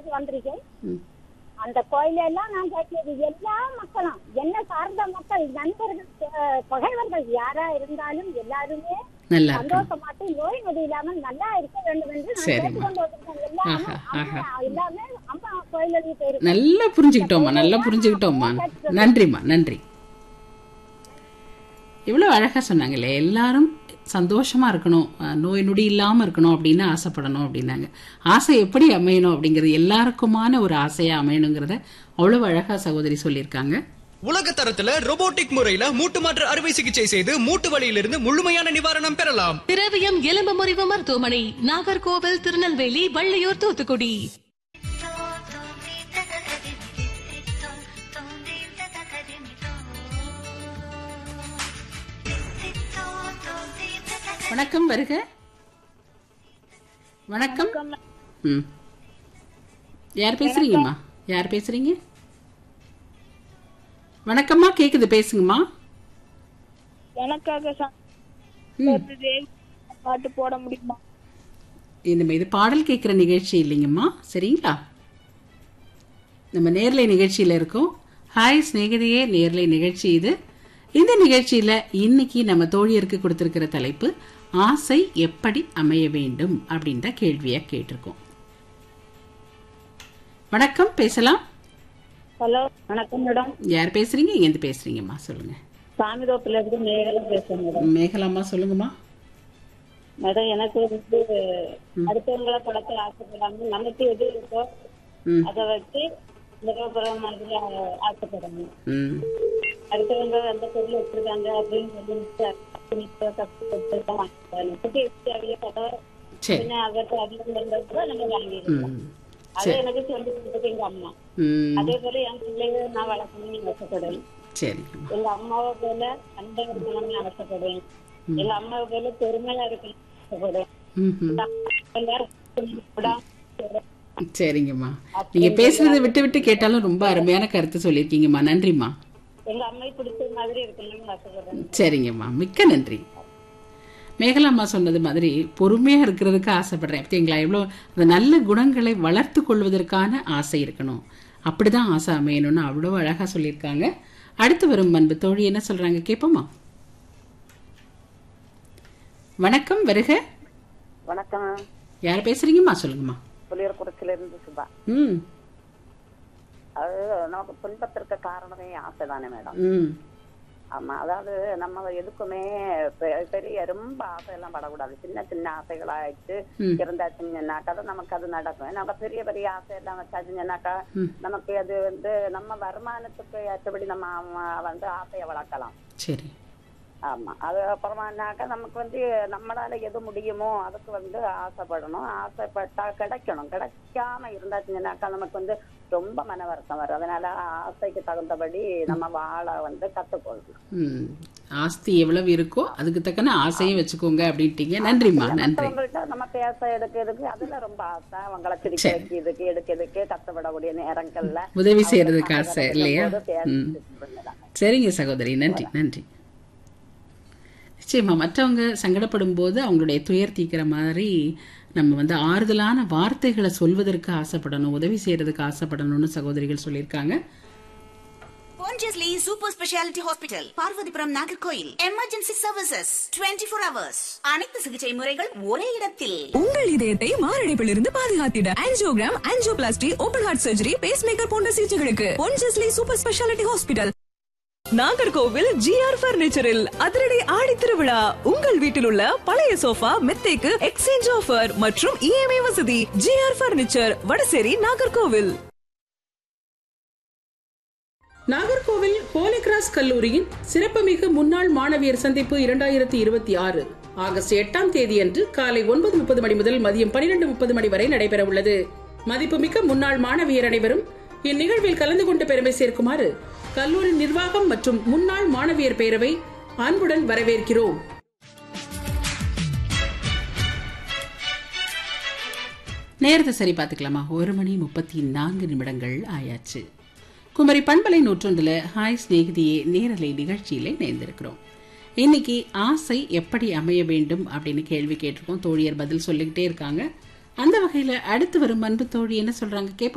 கோயிலுக்கு வந்திருக்கேன் ம். அந்த கோயில எல்லாம் நான் கேட்டது எல்லா மக்களும் என்ன சார்ந்த மக்கள் நண்பர்கள் அஹ், பகைவர்கள் யாரா இருந்தாலும் எல்லாருமே நல்லா இருக்கணும் சந்தோஷமாட்டு நோய் நொடி இல்லாமல் நல்லா இருக்க வேண்டும் என்று நான் சரிம்மா. கேட்டுக்கொண்டு வந்திருக்கேன் எல்லாமே ஆஹா, ஆஹா. அம்மா எல்லாமே அம்மா கோயிலுக்கு போயிருக்கேன் நல்லா புரிஞ்சுக்கிட்டோம்மா நல்லா புரிஞ்சுக்கிட்டோம்மா நன்றிம்மா நன்றி இவ்வளவு அழகா சொன்னாங்களே எல்லாரும் சந்தோஷமா இருக்கணும் அஹ், நோய் நொடி இல்லாம இருக்கணும் அப்படின்னு ஆசைப்படணும் அப்படின்னாங்க ஆசை எப்படி அமையணும் அப்படிங்கிறது எல்லாருக்குமான ஒரு ஆசையா அமையணுங்கிறத அவ்வளவு அழகா சகோதரி சொல்லியிருக்காங்க உலக தரத்துல robotic முறையில மூட்டு மாற்று அறுவை சிகிச்சை செய்து மூட்டு வலியிலிருந்து முழுமையான நிவாரணம் பெறலாம் திரவியம் எலும்பு முறிவு மருத்துவமனை நாகர்கோவில் திருநெல்வேலி வள்ளியூர் தூத்துக்குடி வணக்கம் வருக வணக்கம் ம் யார் பேசுறீங்கம்மா யார் பேசுறீங்க வணக்கம்மா கேக்குது பேசுங்கம்மா எனக்காக ச- ம் ஒரு தேவி பாட்டு போட முடியுமா இந்த இது பாடல் கேட்குற நிகழ்ச்சி இல்லைங்கம்மா சரிங்களா நம்ம நேர்லை நிகழ்ச்சியில் இருக்கோம் ஹாய் சிநேகிதியே நேர்லை நிகழ்ச்சி இது இந்த நிகழ்ச்சியில் இன்னைக்கு நம்ம தோழியருக்கு கொடுத்துருக்கிற தலைப்பு ஆசை எப்படி அமைய வேண்டும் அப்படின்ற கேள்வியை கேட்டிருக்கோம் வணக்கம் பேசலாம் ஹலோ வணக்கம் மேடம் யார் பேசுறீங்க எங்கேருந்து பேசுறீங்கம்மா சொல்லுங்க சாமிதோப்புல இருந்து நேரில் பேசுறேன் மேடம் மேகலாமா சொல்லுங்கம்மா மேடம் எனக்கு வந்து அடுத்தவங்களை படத்தில் ஆசைப்படாம நமக்கு எது இருக்கோ ம் அதை வச்சு நிரபரம் மாதிரி ஆ- ஆசைப்படணும் ம் அடுத்தவங்க அந்த பொருள் வச்சிருக்காங்க அப்படின்னு சொல்லி கஷ்டப்பட்டு தான் வாங்கிக்கலாம் நமக்கு எப்படி அவைய படம் சரி பின்ன அவருக்கு அதிகம் இருந்தப்போ நம்ம வாங்கிருக்கோம் ம் அது எனக்கு சொல்லி கொடுத்தது எங்க அம்மா ம் அதே போல என் பிள்ளைங்க நான் வளர்க்கணும்னு ஆசைப்படுவேன் சரிங்கம்மா எங்க அம்மாவை போல அன்பா இருக்கணும்னு ஆசைப்படுவேன் எங்க அம்மாவை போல பெருமையா இருக்கணும்னு ஆசைப்படுவேன் ம் ம் எல்லாரும் விடாம சரிங்கம்மா நீங்க பேசுறதை விட்டு விட்டு கேட்டாலும் ரொம்ப அருமையான கருத்து சொல்லியிருக்கீங்கம்மா நன்றிம்மா எங்க அம்மை பிடிச்ச மாதிரி இருக்கணும்னு ஆசைப்படுறேன் சரிங்கம்மா மிக்க நன்றி மேகலாம்மா சொன்னது மாதிரி பொறுமையா இருக்கிறதுக்கு ஆசைப்படுறேன் பார்த்தீங்களா எவ்வளோ அந்த நல்ல குணங்களை வளர்த்து கொள்வதற்கான ஆசை இருக்கணும் அப்படிதான் ஆசை அமையணும்னு அவ்வளோ அழகா சொல்லியிருக்காங்க அடுத்து வரும் அன்பு தோழி என்ன சொல்றாங்க கேட்போமா வணக்கம் வருக வணக்கம் யார் பேசுறீங்கம்மா சொல்லுங்கம்மா புளியர்குறிச்சில இருந்து சுபா ம் அது நமக்கு துன்பத்திற்கு காரணமே ஆசைதானே மேடம் ம் ஆமா அதாவது நம்ம எதுக்குமே பெ- பெரிய ரொம்ப ஆசை எல்லாம் படக்கூடாது சின்ன சின்ன ஆசைகளாயிட்டு ம். இருந்தாச்சுன்னாக்கா தான் நமக்கு அது நடக்கும் நம்ம பெரிய பெரிய ஆசை எல்லாம் வச்சாச்சுன்னாக்கா ம். நமக்கு அது வந்து நம்ம வருமானத்துக்கு ஏற்றபடி நம்ம ஆ- வந்து ஆசையை வளர்க்கலாம் சரி ஆமா அது அப்புறமானாக்கா நமக்கு வந்து நம்மளால எது முடியுமோ அதுக்கு வந்து ஆசைப்படணும் ஆசைப்பட்டா கிடைக்கணும் கிடைக்காம இருந்தாச்சுன்னாக்கா நமக்கு வந்து ரொம்ப மன வருத்தம் வரும் அதனால ஆசைக்கு தகுந்தபடி நம்ம வாழ வந்து கத்துக்கொள்ளணும் ம் ஆஸ்தி எவ்வளவு இருக்கோ அதுக்கு தக்கன ஆசையும் வச்சுக்கோங்க அப்படின்ட்டீங்க நன்றிம்மா நன்றி மற்றவங்கள்ட்ட நம்ம பேச எடுக்கிறதுக்கு அதுல ரொம்ப ஆசை அவங்கள சிரிக்க சரி. வைக்கிறதுக்கு எடுக்கிறதுக்கு கஷ்டப்படக்கூடிய நேரங்கள்ல உதவி செய்யறதுக்கு ஆசை இல்லையா பேசும்போது ம் பேசிட்டு இருந்தேன். சரிங்க சகோதரி நன்றி நன்றி நிச்சயமா மற்றவங்க சங்கடப்படும் போது அவங்களுடைய துயர் தீக்கிற மாதிரி நம்ம வந்து ஆறுதலான வார்த்தைகளை சொல்வதற்கு ஆசைப்படணும் உதவி செய்யறதுக்கு ஆசைப்படணும்னு சகோதரிகள் சொல்லியிருக்காங்க Pondicherry super speciality hospital Parvathipuram Nagercoil emergency services 24 four hours அனைத்து சிகிச்சை முறைகள் ஒரே இடத்தில் உங்கள் இதயத்தை மாரடைப்பிலிருந்து பாதுகாத்திட angiogram angioplasty open heart surgery pacemaker போன்ற சிகிச்சைகளுக்கு Ponjesly super speciality hospital Nagercoil GR பர்னிச்சரில் அதிரடி ஆடி திருவிழா உங்கள் வீட்டில் உள்ள பழைய சோஃபா மெத்தைக்கு எக்ஸ்சேஞ்ச் ஆஃபர் மற்றும் இஎம்ஐ வசதி GR furniture Vadasery Nagercoil Nagercoil Holy Cross கல்லூரியின் சிறப்புமிகு முன்னாள் மாணவியர் சந்திப்பு இரண்டாயிரத்தி இருபத்தி ஆறு ஆகஸ்ட் எட்டாம் தேதியன்று காலை ஒன்பது முப்பது மணி முதல் மதியம் பனிரெண்டு முப்பது மணி வரை நடைபெற உள்ளது மதிப்புமிக்க முன்னாள் மாணவியர் அனைவரும் இந்நிகழ்வில் கலந்து கொண்டு பெருமை சேர்க்குமாறு கல்லூரி நிர்வாகம் மற்றும் முன்னாள் மாணவியர் பேரவை அன்புடன் வரவேற்கிறோம் நேரத்தை சரி பார்த்துக்கலாமா ஒரு மணி முப்பத்தி நான்கு நிமிடங்கள் ஆயாச்சு குமரி பண்பலை நூற்றொன்றுல ஹாய் சிநேகிதியே நேரலை நிகழ்ச்சியில நேர்ந்திருக்கிறோம் இன்னைக்கு ஆசை எப்படி அமைய வேண்டும் அப்படின்னு கேள்வி கேட்டிருக்கோம் தோழியர் பதில் சொல்லிக்கிட்டே இருக்காங்க அந்த வகையில அடுத்து வரும் அன்பு தோழி என்ன சொல்றாங்க கேட்போம்